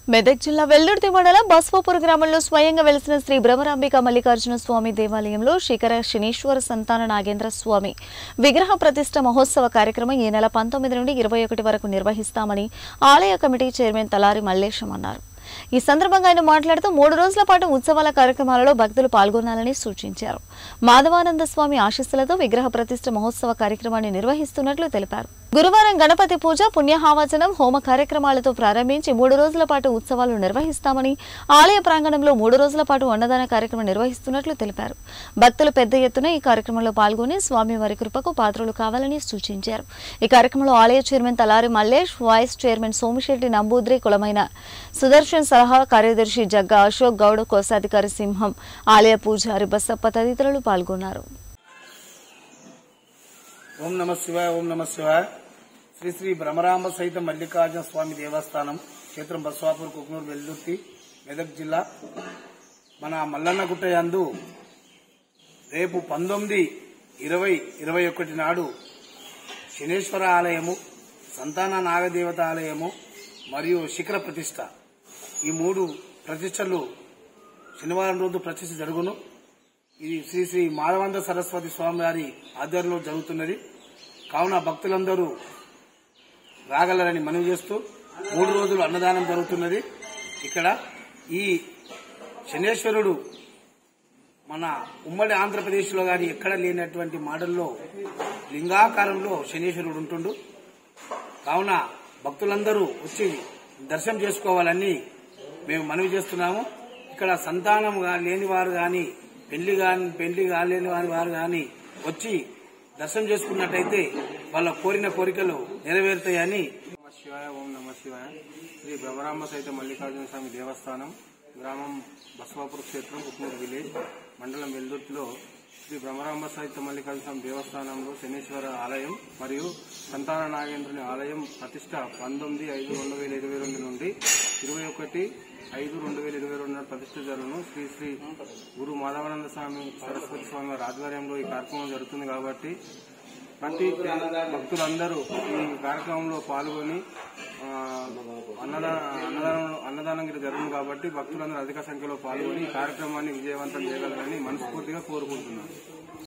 మెదక్ జిల్లా వెల్లుర్తి మండలం బస్వాపూర్ గ్రామంలో స్వయంగా వెలిసిన శ్రీ భ్రమరాంబిక మల్లికార్జున స్వామి దేవాలయంలో శిఖర శనీశ్వర సంతాన నాగేంద్ర స్వామి విగ్రహ ప్రతిష్ట మహోత్సవ కార్యక్రమం ఈ నెల పంతొమ్మిది నుండి ఇరవై ఒకటి వరకు నిర్వహిస్తామని ఆలయ కమిటీ చైర్మన్ తలారి మల్లేశం అన్నారు ఈ సందర్భంగా ఆయన మాట్లాడుతూ మూడు రోజుల పాటు ఉత్సవాల కార్యక్రమాలలో భక్తులు పాల్గొనాలని సూచించారు మాధవానంద స్వామి ఆశీస్సులతో విగ్రహ ప్రతిష్ట మహోత్సవ కార్యక్రమాన్ని నిర్వహిస్తున్నట్లు తెలిపారు గురువారం గణపతి పూజ పుణ్యహావచనం హోమ కార్యక్రమాలతో ప్రారంభించి మూడు రోజుల పాటు ఉత్సవాలు నిర్వహిస్తామని ఆలయ ప్రాంగణంలో మూడు రోజుల పాటు అన్నదాన కార్యక్రమం నిర్వహిస్తున్నట్లు తెలిపారు భక్తులు పెద్ద ఎత్తున ఈ కార్యక్రమంలో పాల్గొని స్వామివారి కృపకు పాత్రలు కావాలని సూచించారు ఈ కార్యక్రమంలో ఆలయ chairman Talari Mallesh vice chairman Somisetty Namboodri కులమైన సుదర్శన్ సలహా కార్యదర్శి జగ్గ అశోక్ గౌడ్ కోశాధికారి సింహం ఆలయ పూజారి బసప్ప తదితరులు పాల్గొన్నారు ఓం నమ శివాయ ఓం నమ శివాయ శ్రీ శ్రీ భ్రమరాంబ సహిత మల్లికార్జున స్వామి దేవస్థానం క్షేత్రం బస్వాపూర్ కుక్నూరు వెల్లుర్తి మెదక్ జిల్లా మన మల్లన్నగుట్ట యందు రేపు పంతొమ్మిది ఇరవై ఇరవై ఒకటి నాడు శనేశ్వర ఆలయము సంతాన నాగదేవత ఆలయము మరియు శిఖర ప్రతిష్ట ఈ మూడు ప్రతిష్టలు శనివారం రోజు ప్రతిష్ట జరుగును ఇది శ్రీ శ్రీ మాధవంద సరస్వతి స్వామి వారి ఆధ్వర్యంలో జరుగుతున్నది కావున భక్తులందరూ రాగలరని మనవి చేస్తూ మూడు రోజులు అన్నదానం జరుగుతున్నది ఇక్కడ ఈ శనేశ్వరుడు మన ఉమ్మడి ఆంధ్రప్రదేశ్లో గాని ఎక్కడ లేనటువంటి మోడల్లో లింగాకారంలో శనేశ్వరుడు ఉంటుండు కావున భక్తులందరూ వచ్చి దర్శనం చేసుకోవాలని మేము మనవి చేస్తున్నాము ఇక్కడ సంతానం గా- లేని వారు గాని పెళ్లి గాని పెళ్లి కాలేని వారి వారు గాని వచ్చి దర్శనం చేసుకున్నట్టయితే వాళ్ళ కోరిన కోరికలు నెరవేరుతాయని నమ శివాయ ఓం నమ శివాయ శ్రీ భ్రమరాంబ సహిత మల్లికార్జున స్వామి దేవస్థానం గ్రామం బసవాపూర్ క్షేత్రం కుక్నూరు విలేజ్ మండలం వెల్దుర్తిలో శ్రీ భ్రమరాంబ సహిత మల్లికార్జున స్వామి దేవస్థానంలో శనీశ్వర ఆలయం మరియు సంతాన నాగేంద్రుని ఆలయం ప్రతిష్ట పంతొమ్మిది ఐదు రెండు వేల ఇరవై రెండు నుండి ఇరవై ఒకటి ఐదు రెండు వేల ఇరవై రెండు నాడు ప్రతిష్ట జరుగును శ్రీ శ్రీ గురు మాధవానంద స్వామి సరస్వతి స్వామి వారి ఆధ్వర్యంలో ఈ కార్యక్రమం జరుగుతుంది కాబట్టి ప్రతి భక్తులందరూ ఈ కార్యక్రమంలో పాల్గొని ఆ, అన్నదాన అన్నదానం అన్నదానం గిరి జరుగుతుంది కాబట్టి భక్తులందరూ అధిక సంఖ్యలో పాల్గొని ఈ కార్యక్రమాన్ని విజయవంతం చేయగలరని మనస్ఫూర్తిగా కోరుకుంటున్నాను